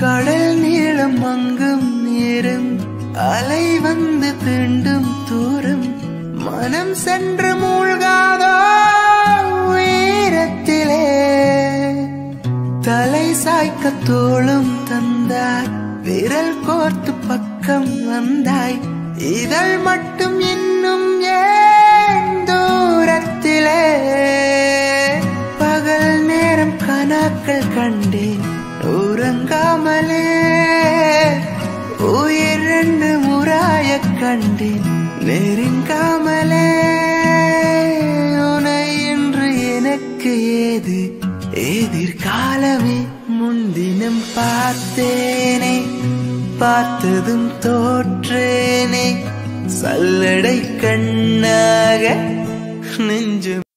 கடல் நீளம் அங்கும் நேரும் அலை வந்து தீண்டும் தூரம் மனம் சென்று மூழ்காதோ உயரத்திலே தலை சாய்க்க தோளும் தந்தாய் விரல் கோர்த்து பக்கம் வந்தாய் இதழ் மட்டும் இன்னும் ஏன் தூரத்திலே பகல் நேரம் கனாக்கள் கண்டேன் உறங்காமலே உயிர் ரெண்டு முறாய கண்டேன் நெருங்காமலே உனை என்று எனக்கு ஏது எதிர்காலமே முன்தினம் பார்த்தேனே பார்த்ததும் தோற்றேனே சல்லடை கண்ணாக நெஞ்சு